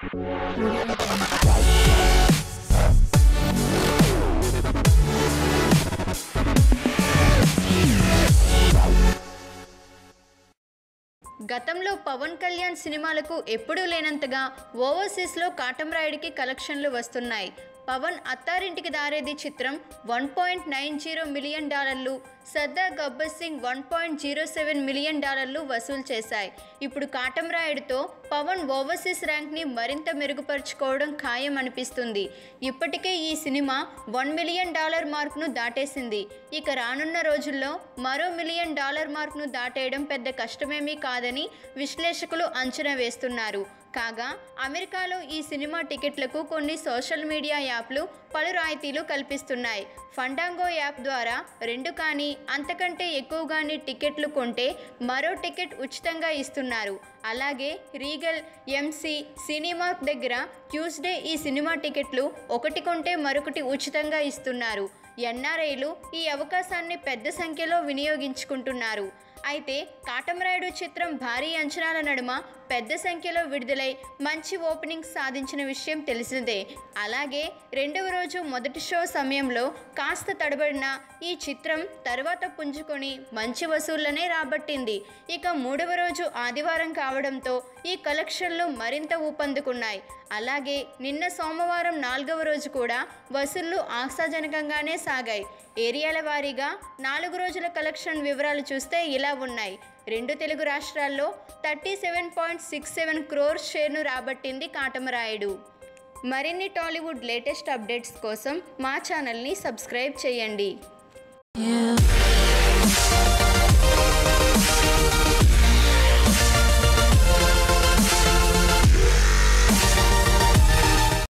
గతంలో పవన్ కళ్యాణ్ సినిమాలకు ఎప్పుడూ లేనంతగా ఓవర్సీస్లో కాటంరాయుడికి కలెక్షన్లు వస్తున్నాయి పవన్ అత్తారింటికి దారేది చిత్రం one point nine zero million డాలర్లు Sardaar Gabbar Singh one point zero seven million డాలర్లు వసూలు చేశాయి ఇప్పుడు కాటంరాయుడితో పవన్ ఓవర్సీస్ ర్యాంక్ని మరింత మెరుగుపరుచుకోవడం ఖాయం అనిపిస్తుంది ఇప్పటికే ఈ సినిమా వన్ మిలియన్ డాలర్ మార్క్ను దాటేసింది ఇక రానున్న రోజుల్లో మరో మిలియన్ డాలర్ మార్క్ను దాటేయడం పెద్ద కష్టమేమీ కాదని విశ్లేషకులు అంచనా వేస్తున్నారు కాగా అమెరికాలో ఈ సినిమా టికెట్లకు కొన్ని సోషల్ మీడియా యాప్లు పలు రాయితీలు కల్పిస్తున్నాయి ఫండాంగో యాప్ ద్వారా రెండు కానీ అంతకంటే ఎక్కువగాని టికెట్లు కొంటే మరో టికెట్ ఉచితంగా ఇస్తున్నారు అలాగే రీగల్ ఎంసీ సినిమార్క్ దగ్గర ట్యూస్డే ఈ సినిమా టికెట్లు ఒకటి కొంటే మరొకటి ఉచితంగా ఇస్తున్నారు ఎన్ఆర్ఐలు ఈ అవకాశాన్ని పెద్ద సంఖ్యలో వినియోగించుకుంటున్నారు అయితే కాటమరాయుడు చిత్రం భారీ అంచనాల నడుమ పెద్ద సంఖ్యలో విడుదలై మంచి ఓపెనింగ్ సాధించిన విషయం తెలిసిందే అలాగే రెండవ రోజు మొదటి షో సమయంలో కాస్త తడబడిన ఈ చిత్రం తర్వాత పుంజుకొని మంచి వసూళ్లనే రాబట్టింది ఇక మూడవ రోజు ఆదివారం కావడంతో ఈ కలెక్షన్లు మరింత ఊపందుకున్నాయి అలాగే నిన్న సోమవారం నాలుగవ రోజు కూడా వసూళ్లు ఆశాజనకంగానే సాగాయి ఏరియాల వారీగా నాలుగు రోజుల కలెక్షన్ వివరాలు చూస్తే ఇలా ఉన్నాయి రెండు తెలుగు రాష్ట్రాల్లో thirty seven point six seven crore షేర్ను రాబట్టింది కాటమరాయుడు మరిన్ని టాలీవుడ్ లేటెస్ట్ అప్డేట్స్ కోసం మా ఛానల్ని సబ్స్క్రైబ్ చేయండి Yeah.